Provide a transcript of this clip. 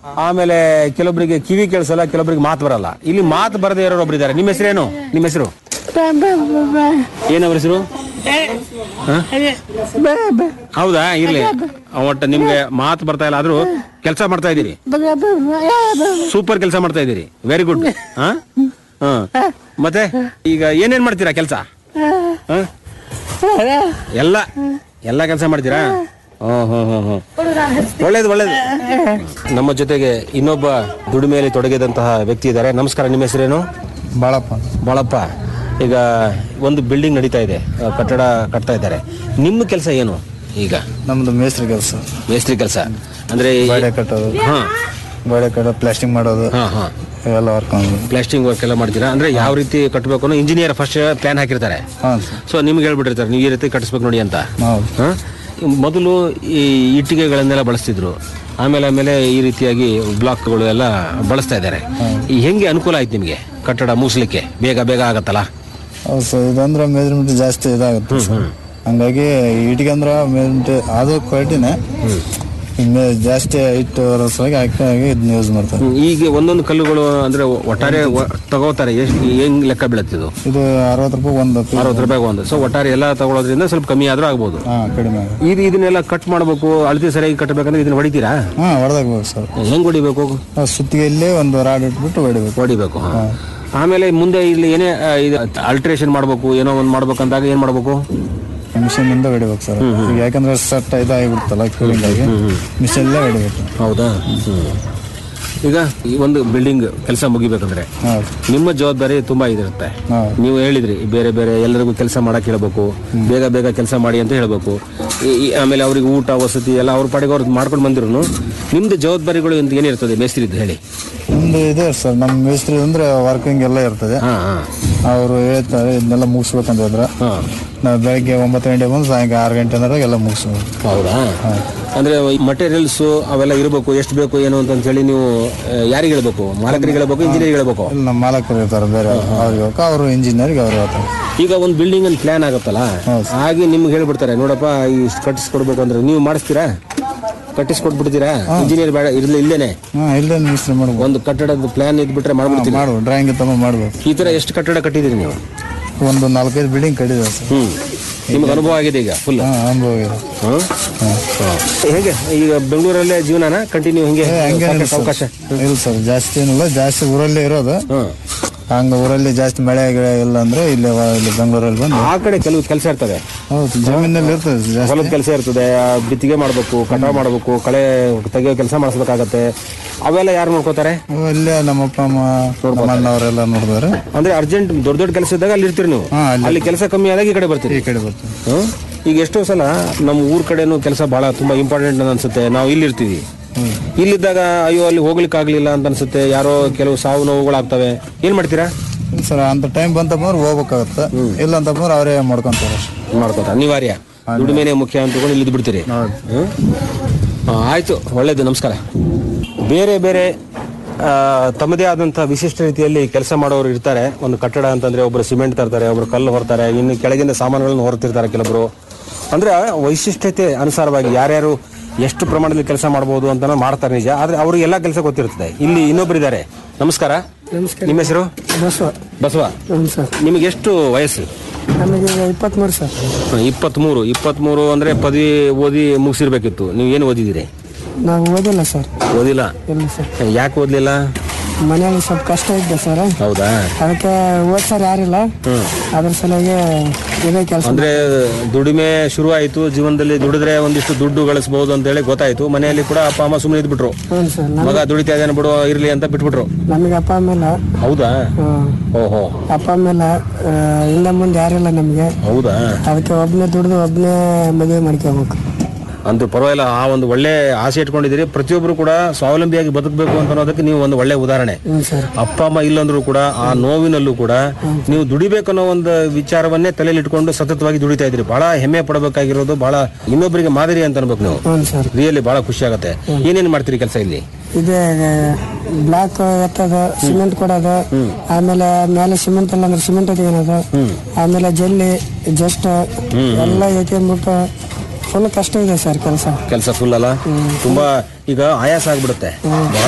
ಆಮೇಲೆ ಕೆಲವೊಬ್ಬರಿಗೆ ಕಿವಿ ಕೇಳಿಸಲ್ಲ ಕೆಲವೊಬ್ಬರಿಗೆ ಮಾತು ಬರಲ್ಲ ಇಲ್ಲಿ ಮಾತು ಬರದೇ ಇರೋರು ಒಬ್ರು ಇದ್ದಾರೆ ನಿಮ್ಮ ಹೆಸರೇನು ನಿಮ್ಮ ಹೆಸರು ಏನವ್ರ ಹೆಸರು ಹ? ಹೌದಾ ಇರ್ಲಿ ಒಟ್ಟು ನಿಮ್ಗೆ ಮಾತು ಬರ್ತಾ ಇಲ್ಲ ಆದ್ರೂ ಕೆಲಸ ಮಾಡ್ತಾ ಇದ್ದೀರಿ ಸೂಪರ್ ಕೆಲಸ ಮಾಡ್ತಾ ಇದ್ದೀರಿ ವೆರಿ ಗುಡ್ ಹಾ ಹಾ ಮತ್ತೆ ಈಗ ಏನೇನ್ ಮಾಡ್ತೀರಾ ಕೆಲಸ ಎಲ್ಲ ಎಲ್ಲ ಕೆಲಸ ಮಾಡ್ತೀರಾ ಹ್ಮ್ ಹ್ಮ್ ಹ್ಮ್ ಹ್ಮ್ ಒಳ್ಳೇದು ಒಳ್ಳೇದು ನಮ್ಮ ಜೊತೆಗೆ ಇನ್ನೊಬ್ಬ ದುಡಿಮೆಯಲ್ಲಿ ತೊಡಗಿದಂತಹ ವ್ಯಕ್ತಿ ಇದ್ದಾರೆ ನಮಸ್ಕಾರ ನಿಮ್ಮ ಹೆಸರೇನು ಬಾಳಪ್ಪ ಬಾಳಪ್ಪ ಈಗ ಒಂದು ಬಿಲ್ಡಿಂಗ್ ನಡೀತಾ ಇದೆ ಆ, ಕಟ್ಟಡ ಕಟ್ತಾ ಇದ್ದಾರೆ ನಿಮ್ಮ ಕೆಲಸ ಏನು ಈಗ ನಮ್ದು ಮೇಸ್ತ್ರಿ ಕೆಲಸ ಮೇಸ್ತ್ರಿ ಕೆಲಸ ಅಂದ್ರೆ ಈ- ಗೋಡೆ ಕಟ್ಟೋದು ಹಾ ಗೋಡೆ ಕಟ್ಟೋದು ಪ್ಲಾಸ್ಟಿಂಗ್ ಮಾಡೋದು ಹಾ ಹಾ ಇವೆಲ್ಲ ವರ್ಕ್ ಪ್ಲಾಸ್ಟಿಂಗ್ ವರ್ಕ್ ಎಲ್ಲ ಮಾಡ್ತೀರಾ ಅಂದ್ರೆ ಯಾವ ರೀತಿ ಕಟ್ಟಬೇಕು ಅನ್ನೋ ಇಂಜಿನಿಯರ್ ಫಸ್ಟ್ ಪ್ಲಾನ್ ಹಾಕಿರ್ತಾರೆ ಹಾಂ ಸರ್ ಸೊ ನಿಮ್ಗೆ ಹೇಳ್ಬಿಟ್ಟಿರ್ತಾರೆ ನೀವು ಈ ರೀತಿ ಕಟ್ಟಿಸ್ಬೇಕು ನೋಡಿ ಅಂತ ಹೌದು ಹ? ಮೊದಲು ಈ ಇಟ್ಟಿಗೆಗಳನ್ನೆಲ್ಲ ಬಳಸ್ತಿದ್ರು ಆಮೇಲೆ ಆಮೇಲೆ ಈ ರೀತಿಯಾಗಿ ಬ್ಲಾಕ್ಗಳು ಎಲ್ಲ ಬಳಸ್ತಾ ಇದ್ದಾರೆ ಈ ಹೆಂಗೆ ಅನುಕೂಲ ಆಯ್ತು ನಿಮಗೆ ಕಟ್ಟಡ ಮುಗಿಸ್ಲಿಕ್ಕೆ ಬೇಗ ಬೇಗ ಆಗತ್ತಲ್ಲ ಹೌದು ಸರ್ ಇದಂದ್ರೆ ಮೆಜರ್ಮೆಂಟ್ ಜಾಸ್ತಿ ಇದಾಗುತ್ತೆ ಸರ್ ಹಂಗಾಗಿ ಇಟ್ಟಿಗೆ ಅಂದ್ರೆ ಮೆಜರ್ಮೆಂಟ್ ಅದು ಕ್ವಾಲಿಟಿನೇ ಮೇ ಜಾಸ್ತಿ ಇಟ್ಟು ಸಲುವಾಗಿ ಹಾಕಿ ಇದನ್ನ ಯೂಸ್ ಮಾಡ್ತಾರೆ ಹ್ಮ್, ಈಗ ಒಂದೊಂದು ಕಲ್ಲುಗಳು ಅಂದ್ರೆ ಒಟ್ಟಾರೆ ಒ- ತಗೋತಾರೆ ಎಷ್ಟು ಹೆಂಗ್ ಲೆಕ್ಕ ಬೀಳತ್ತಿದು ಇದು ಅರವತ್ತು ರೂಪಾಯಿ ಒಂದು ಅರವತ್ತು ರೂಪಾಯಿ ಒಂದು ಸೊ ಒಟ್ಟಾರೆ ಎಲ್ಲ ತಗೊಳ್ಳೋದ್ರಿಂದ ಸ್ವಲ್ಪ ಕಮ್ಮಿ ಆದ್ರೂ ಆಗ್ಬೋದು ಹಾಂ ಕಡಿಮೆ ಆಗುತ್ತೆ. ಇದು ಇದನ್ನೆಲ್ಲ ಕಟ್ ಮಾಡಬೇಕು ಅಳತೆ ಸರಿಯಾಗಿ ಕಟ್ಟಬೇಕಂದ್ರೆ ಇದನ್ನ ಹೊಡಿತೀರಾ ಹಾಂ ಹೊಡೆದಾಗ್ಬೇಕು ಸರ್ ಹೆಂಗ್ ಹೊಡಿಬೇಕು ಆ ಸುತ್ತಿಗೆಯಲ್ಲಿ ಒಂದು ರಾಡ್ ಇಟ್ಬಿಟ್ಟು ಹೊಡಿಬೇಕು ಹೊಡಿಬೇಕು ಹಾ. ಆಮೇಲೆ ಮುಂದೆ ಇಲ್ಲಿ ಏನೇ ಆ, ಇದು ಅಲ್ಟ್ರೇಷನ್ ಮಾಡ್ಬೇಕು ಏನೋ ಒಂದು ಮಾಡ್ಬೇಕಂದಾಗ ಏನ್ ಮಾಡ್ಬೇಕು ಮಿಷಿನ್ ಇಂದ ಹೊಡಿಬೇಕು ಸರ್ ಈಗ ಯಾಕಂದ್ರೆ ಸಟ್ ಇದಾಗಿಬಿಡ್ತಲ್ಲ ಕೂಲಿಂಗ್ ಆಗಿ ಮಿಷಿನ್ಲೇ ಹೊಡಿಬೇಕು ಹೌದಾ ಹ್ಮ್. ಈಗ ಈ ಒಂದು ಬಿಲ್ಡಿಂಗ್ ಕೆಲಸ ಮುಗಿಬೇಕಂದ್ರೆ ಹೌದು ನಿಮ್ಮ ಜವಾಬ್ದಾರಿ ತುಂಬಾ ಇದಿರುತ್ತೆ ಹೌದು ನೀವು ಹೇಳಿದ್ರಿ ಬೇರೆ ಬೇರೆ ಎಲ್ಲರಿಗೂ ಕೆಲಸ ಮಾಡಕ್ ಹೇಳ್ಬೇಕು ಬೇಗ ಬೇಗ ಕೆಲಸ ಮಾಡಿ ಅಂತ ಹೇಳ್ಬೇಕು ಈ- ಈ- ಆಮೇಲೆ ಅವ್ರಿಗೆ ಊಟ ವಸತಿ ಎಲ್ಲ ಅವ್ರ ಪಾಡಿಗೆ ಅವ್ರು ಮಾಡ್ಕೊಂಡು ಬಂದಿರು ನಿಮ್ದು ಜವಾಬ್ದಾರಿಗಳು ಅಂತ ಏನಿರ್ತದೆ ಮೇಸ್ತ್ರಿದ್ದು ಹೇಳಿ ನಮ್ದು ಇದೆ ಸರ್ ನಮ್ಮ ಮೇಸ್ತ್ರಿ ಅಂದ್ರೆ ವರ್ಕಿಂಗ್ ಎಲ್ಲ ಇರ್ತದೆ ಹಾ ಹಾ ಅವರು ಹೇಳ್ತಾರೆ ಇದನ್ನೆಲ್ಲ ಮುಗಿಸ್ಬೇಕಂತ ಹೇಳಿದ್ರೆ ಹಾ ನಾವು ಬೆಳಗ್ಗೆ ಒಂಬತ್ತು ಗಂಟೆ ಬಂದು ಸಾಯಂಕಾಲ ಆರು ಗಂಟೆ ಅಂದ್ರೆ ಎಲ್ಲ ಮುಗಿಸ್ಬೇಕು ಹೌದಾ ಅಂದ್ರೆ ಮಟೀರಿಯಲ್ಸ್ ಅವೆಲ್ಲ ಇರಬೇಕು ಎಷ್ಟು ಬೇಕು ಏನು ಅಂತ ಹೇಳಿ ನೀವು ಆ, ಯಾರಿಗೆ ಹೇಳ್ಬೇಕು ಮಾಲಕರಿಗೆ ಹೇಳ್ಬೇಕು ಇಂಜಿನಿಯರ್ ಹೇಳ್ಬೇಕು ಇಲ್ಲಿ ನಮ್ಮ ಮಾಲಕರು ಇರ್ತಾರೆ ಬೇರೆ ಅವ್ರಿಗೆ ಹೋಗಿ ಅವರು ಇಂಜಿನಿಯರ್ಗೆ ಅವ್ರು ಹೇಳ್ತಾರೆ ಈಗ ಒಂದು ಬಿಲ್ಡಿಂಗ್ ಒಂದು ಪ್ಲಾನ್ ಆಗುತ್ತಲ್ಲ ಹೌದು. ಹಾಗೆ ನಿಮ್ಗೆ ಹೇಳ್ಬಿಡ್ತಾರೆ ನೋಡಪ್ಪ ಈ ಕಟ್ಟಿಸ್ಕೊಡ್ಬೇಕು ಅಂದ್ರೆ ನೀವು ಮಾಡಿಸ್ತೀರಾ ಕಟ್ಟಿಸ್ಕೊಟ್ಬಿಡ್ತೀರಾ ಇಂಜಿನಿಯರ್ ಬೇಡ ಇರ್ಲಿ ಇಲ್ಲೇನೆ ಹಾಂ ಇಲ್ಲೇ ಮಿಸ್ತ್ರಿ ಮಾಡ್ಬೋದು ಒಂದು ಕಟ್ಟಡದ ಪ್ಲಾನ್ ಇದ್ಬಿಟ್ರೆ ಮಾಡ್ಬಿಡ್ತೀರಿ ಮಾಡ್ಬೋದು ಡ್ರಾಯಿಂಗ್ ತಗೊಂಡು ಮಾಡ್ಬೋದು ಈ ತರ ಎಷ್ಟು ಕಟ್ಟಡ ಕಟ್ಟಿದಿರಿ ನೀವು ಒಂದು ನಾಲ್ಕೈದು ಬಿಲ್ಡಿಂಗ್ ಕಟ್ಟಿದೆ ಸರ್ ಹ್ಮ್ ನಿಮ್ಗೆ ಅನುಭವ ಆಗಿದೆ ಈಗ ಫುಲ್ ಹಾಂ ಅನುಭವ ಇದೆ ಹೇಗೆ ಈಗ ಬೆಂಗಳೂರಲ್ಲೇ ಜೀವನನ ಕಂಟಿನ್ಯೂ ಹಿಂಗೆ ಹಂಗೇನಿಲ್ಲ ಸಾಕಷ್ಟು ಅವಕಾಶ ಸರ್ ಇಲ್ಲ ಸರ್ ಜಾಸ್ತಿ ಏನಿಲ್ಲ ಜಾಸ್ತಿ ಊರಲ್ಲೇ ಇರೋದು ಹ್ಮ್ ಹಂಗ ಊರಲ್ಲಿ ಜಾಸ್ತಿ ಮಳೆ ಗಿಳೆ ಇಲ್ಲ ಅಂದ್ರೆ ಇಲ್ಲಿ ವ- ಇಲ್ಲಿ ಬೆಂಗಳೂರಲ್ಲಿ ಬಂದು ಆ ಕಡೆ ಕೆಲವು ಕೆಲಸ ಇರ್ತದೆ ಹೌದು ಜಮೀನಲ್ಲಿ ಇರ್ತದೆ ಜಾಸ್ತಿ ಹೊಲದ ಕೆಲಸ ಇರ್ತದೆ ಆ ಬಿತ್ತಿಗೆ ಮಾಡಬೇಕು ಕಟಾವ್ ಮಾಡಬೇಕು ಕಳೆ ತೆಗಿಯೋ ಕೆಲಸ ಮಾಡಿಸ್ಬೇಕಾಗತ್ತೆ ಅವೆಲ್ಲ ಯಾರು ನೋಡ್ಕೋತಾರೆ ಅವು ಇಲ್ಲೇ ನಮ್ಮ ಅಪ್ಪ ಅಮ್ಮ ನಮ್ಮ ಅಣ್ಣವರೆಲ್ಲ ನೋಡಿದಾರೆ ಅಂದ್ರೆ ಅರ್ಜೆಂಟ್ ದೊಡ್ಡ ದೊಡ್ಡ ಕೆಲಸ ಇದ್ದಾಗ ಅಲ್ಲಿ ಇರ್ತೀರಿ ನೀವು ಹಾ, ಅಲ್ಲಿ. ಅಲ್ಲಿ ಕೆಲಸ ಕಮ್ಮಿ ಆದಾಗ ಈ ಕಡೆ ಬರ್ತೀರಿ ಈ ಕಡೆ ಬರ್ತೀವಿ ಹ್ಮ್? ಈಗ ಎಷ್ಟೋ ಸಲ ನಮ್ಮ ಊರ್ ಕಡೆನೂ ಕೆಲಸ ಬಹಳ ತುಂಬಾ ಇಂಪಾರ್ಟೆಂಟ್ ಅನ್ಸುತ್ತೆ ನಾವು ಇಲ್ಲಿರ್ತೀವಿ ಇಲ್ಲಿದ್ದಾಗ ಅಯ್ಯೋ ಅಲ್ಲಿ ಹೋಗ್ಲಿಕ್ಕೆ ಆಗ್ಲಿಲ್ಲ ಅಂತ ಅನ್ಸುತ್ತೆ ಯಾರೋ ಕೆಲವು ಸಾವು ನೋವುಗಳಾಗ್ತವೆ ಏನ್ ಮಾಡ್ತೀರಾ ಸರ್ ಅಂತ ಟೈಮ್ ಬಂತಪ್ಪ ಹೋಗ್ಬೇಕಾಗತ್ತೆ ಇಲ್ಲ ಅಂತಪ್ಪ ಅವರೇ ಮಾಡ್ಕೊಂತಾರೆ ಅಷ್ಟೇ ಮಾಡ್ಕೋತ ಅನಿವಾರ್ಯ ದುಡಿಮೆನೆ ಮುಖ್ಯ ಅಂತ ತಗೊಂಡು ಇಲ್ಲಿದ್ದು ಬಿಡ್ತೀರಿ ಹೌದು ಹ್ಮ್? ಆ, ಆಯ್ತು ಒಳ್ಳೇದು ನಮಸ್ಕಾರ ಬೇರೆ ಬೇರೆ ಆ, ತಮ್ಮದೇ ಆದಂಥ ವಿಶಿಷ್ಟ ರೀತಿಯಲ್ಲಿ ಕೆಲಸ ಮಾಡೋರು ಇರ್ತಾರೆ ಒಂದು ಕಟ್ಟಡ ಅಂತಂದ್ರೆ ಒಬ್ರು ಸಿಮೆಂಟ್ ತರ್ತಾರೆ ಒಬ್ರು ಕಲ್ಲು ಹೊರ್ತಾರೆ ಇನ್ನು ಕೆಳಗಿನ ಸಾಮಾನುಗಳನ್ನು ಹೊರ್ತಿರ್ತಾರೆ ಕೆಲವರು ಅಂದ್ರೆ ವೈಶಿಷ್ಟ್ಯತೆ ಅನುಸಾರವಾಗಿ ಯಾರ್ಯಾರು ಎಷ್ಟು ಪ್ರಮಾಣದಲ್ಲಿ ಕೆಲಸ ಮಾಡಬಹುದು ಅಂತ ಮಾಡ್ತಾರೆ ನಿಜ ಆದ್ರೆ ಅವ್ರಿಗೆ ಎಲ್ಲ ಕೆಲಸ ಗೊತ್ತಿರ್ತದೆ ಇಲ್ಲಿ ಇನ್ನೊಬ್ರು ಇದ್ದಾರೆ ನಮಸ್ಕಾರ ನಮಸ್ಕಾರ ನಿಮ್ಮ ಹೆಸರು ಬಸವ ಬಸವ ಹ್ಞೂ ಸರ್ ನಿಮಗೆ ಎಷ್ಟು ವಯಸ್ಸು ನಮಗೆ ಇಪ್ಪತ್ತ್ಮೂರು ಸರ್ ಇಪ್ಪತ್ಮೂರು ಇಪ್ಪತ್ಮೂರು ಅಂದ್ರೆ ಪದವಿ ಓದಿ ಮುಗಿಸಿರ್ಬೇಕಿತ್ತು ನೀವು ಏನು ಓದಿದ್ದೀರಿ ನಾವು ಓದಿಲ್ಲ ಸರ್ ಓದಿಲ್ಲ ಇಲ್ಲ ಸರ್ ಯಾಕೆ ಓದ್ಲಿಲ್ಲ ಮನೆಯಲ್ಲಿ ಸ್ವಲ್ಪ ಕಷ್ಟ ಇದ್ದೆ ಸರ್ ಹೌದಾ ಅದಕ್ಕೆ ಓದ್ಸರ್ ಯಾರಿಲ್ಲ ಅದ್ರ ಸಲುವಾಗಿ ಇದೇ ಕೆಲಸ ಅಂದ್ರೆ ದುಡಿಮೆ ಶುರು ಆಯ್ತು ಜೀವನದಲ್ಲಿ ದುಡಿದ್ರೆ ಒಂದಿಷ್ಟು ದುಡ್ಡು ಗಳಿಸಬಹುದು ಅಂತ ಹೇಳಿ ಗೊತ್ತಾಯ್ತು ಮನೆಯಲ್ಲಿ ಕೂಡ ಅಪ್ಪ ಅಮ್ಮ ಸುಮ್ಮನೆ ಇದ್ಬಿಟ್ರು ಹ್ಞೂ ಸರ್ ನಮ್- ಮಗ ದುಡಿತಾ ಇದ್ದಾನೆ ಬಿಡು ಇರ್ಲಿ ಅಂತ ಬಿಟ್ಬಿಟ್ರು ನಮಗೆ ಅಪ್ಪ ಅಮ್ಮೆಲ್ಲ ಹೌದಾ ಹ್ಮ್, ಓಹೋ ಅಪ್ಪ ಅಮ್ಮೆಲ್ಲ ಆ, ಹಿಂದೆ ಮುಂದೆ ಯಾರಿಲ್ಲ ನಮಗೆ ಹೌದಾ ಅದಕ್ಕೆ ಒಬ್ಬನೇ ದುಡ್ದು ಒಬ್ಬನೇ ಮದುವೆ ಮಾಡ್ಕೋಬೇಕು ಅಂತೂ ಪರವಾಗಿಲ್ಲ ಆ ಒಂದು ಒಳ್ಳೆ ಆಸೆ ಇಟ್ಕೊಂಡಿದ್ದೀರಿ ಪ್ರತಿಯೊಬ್ಬರು ಕೂಡ ಸ್ವಾವಲಂಬಿಯಾಗಿ ಬದುಕಬೇಕು ಅಂತ ಅನ್ನೋದಕ್ಕೆ ನೀವು ಒಂದು ಒಳ್ಳೆ ಉದಾಹರಣೆ ಹ್ಞೂ ಸರ್ ಅಪ್ಪ ಅಮ್ಮ ಇಲ್ಲಂದ್ರೂ ಕೂಡ ಆ ನೋವಿನಲ್ಲೂ ಕೂಡ ನೀವು ದುಡಿಬೇಕನ್ನೋ ಒಂದು ವಿಚಾರವನ್ನೇ ತಲೆಯಲ್ಲಿ ಇಟ್ಕೊಂಡು ಸತತವಾಗಿ ದುಡಿತಾ ಇದ್ರಿ ಬಹಳ ಹೆಮ್ಮೆ ಪಡಬೇಕಾಗಿರೋದು ಬಹಳ ಇನ್ನೊಬ್ಬರಿಗೆ ಮಾದರಿ ಅಂತ ಅನ್ಬೇಕು ನೀವು ಹ್ಞೂ ಸರ್ ರಿಯಲಿ ಬಹಳ ಖುಷಿ ಆಗುತ್ತೆ ಏನೇನ್ ಮಾಡ್ತೀರಿ ಕೆಲಸ ಇಲ್ಲಿ ಇದೇ ಬ್ಲಾಕ್ ಎತ್ತದ ಸಿಮೆಂಟ್ ಕೊಡೋದು ಆಮೇಲೆ ಮೇಲೆ ಸಿಮೆಂಟ್ ಇಲ್ಲ ಅಂದ್ರೆ ಸಿಮೆಂಟ್ ತೆಗೆಯೋದು ಆಮೇಲೆ ಜಲ್ಲಿ ಜಸ್ಟ್ ಎಲ್ಲ ಬಿಟ್ಟು ಫುಲ್ ಕಷ್ಟ ಇದೆ ಸರ್ ಕೆಲಸ ಕೆಲಸ ಫುಲ್ ಅಲ್ಲ ತುಂಬಾ ಈಗ ಆಯಾಸ ಆಗ್ಬಿಡುತ್ತೆ ಬಹಳ